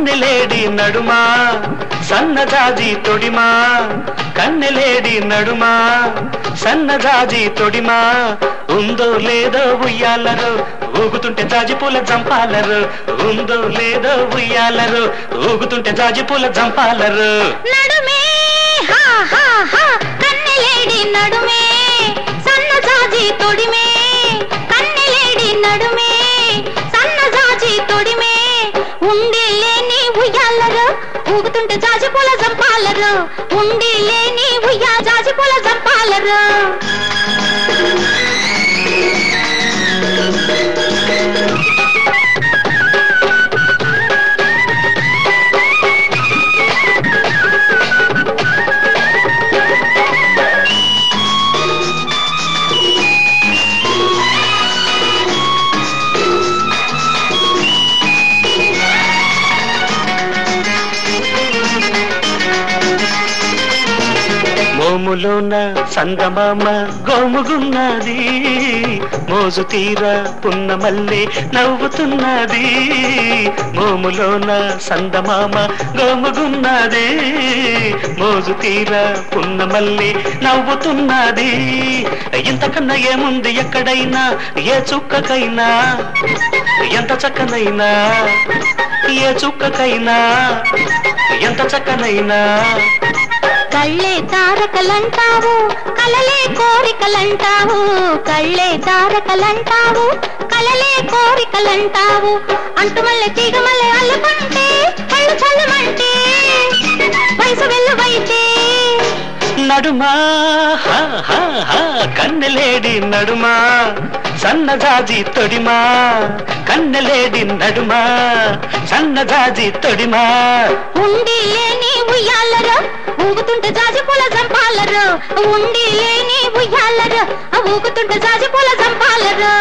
కన్నెలేడి నడుమా సన్నజాజి తొడిమా కన్నెలేడి నడుమా సన్నజాజి తొడిమా ఉందో లేదో ఉయ్యాలరు ఊగుతుంటే జాజి పూల జంపాలరు ఉందో లేదో ఉయ్యాలరు ఊగుతుంటే జాజి పూల జంపాలరు నడుమే హా హా హా కన్నెలేడి నడుమే సన్నజాజి తొడిమే కన్నెలేడి నడుమే సన్నజాజి తొడిమే ఉండి లేని ఉయ్యాలరు ఊగుతుంటే జాజి పూల జంపాలరు ఉండి లేని ఉయ్యా జాజి పూల జంపాలరు మోములోన సంగమామ గోముగున్నది మోజు తీర పున్నమల్లే నవ్వుతున్నది మోములోన సందమామ గోముగున్నది మోజు తీర పున్నమల్లే నవ్వుతున్నది ఇంతకన్నా ఏముంది ఎక్కడైనా ఏ చుక్కకైనా ఎంత చక్కనైనా ఏ చుక్కకైనా ఎంత చక్కనైనా కళ్ళే తారకలంటావు కలలే కోరికలంటావు కళ్ళే తారకలంటావు కలలే కోరికలంటావు అంటుమల్లె తీగమల్లె అల్లుకుంటే కళ్ళు చల్లమంటే వయసు వెల్లువైతే నడుమా హా, హా, హా, కన్నెలేడి నడుమా సన్నజాజి తొడిమా కన్నెలేడి నడుమా సన్నజాజి తొడిమా ఉండి లేని ఉయ్యాలరు ఊగుతుంటే జాజి పూల జంపాలరు ఉండి లేని ఉయ్యాలరు ఊగుతుంటే జాజి పూల జంపాలరు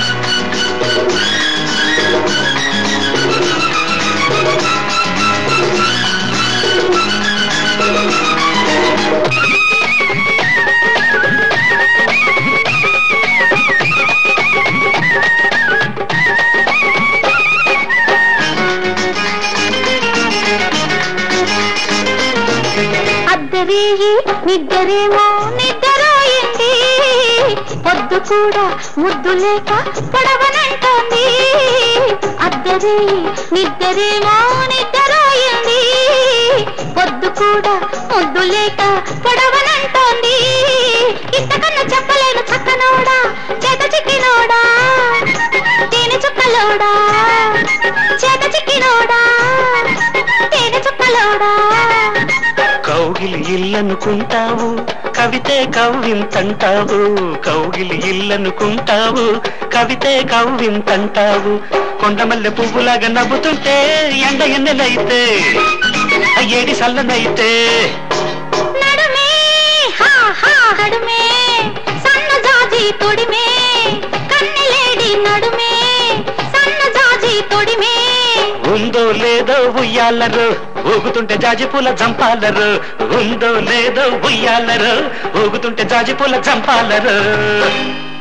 అద్దరేయి నిద్దరేమో నిద్రపోయింది పొద్దు కూడా ముద్దు లేక పడవనంటోంది అద్దరేయి నిద్దరేమో నిద్రపోయింది పొద్దు కూడా ముద్దు లేక పడవనంటోంది ఇంతకన్నా చెప్పలేను చక్కనోడా చేత చిక్కినోడా తేనె చుక్కలోడా చేత చిక్కినోడా తేనె చుక్కలోడా కౌగిలి ఇల్లనుకుంటావు కవితే కవ్వింతంటావు కౌగిలి ఇల్లనుకుంటావు కవితే కవ్వింతంటావు కొండమల్లె పువ్వులాగా నవ్వుతుంటే ఎండ ఎన్నెలైతే ఏడి సల్లనైతే నడుమే హా హా నడుమే సన్న జాజి తొడిమే కన్నెలేడి నడుమే సన్న జాజి తొడిమే ఉందో లేదో ఉయ్యాలరు ఊగుతుంటే జాజిపూల జంపాలరు ఉందో లేదో ఉయ్యాలరు ఊగుతుంటే జాజిపూల జంపాలరు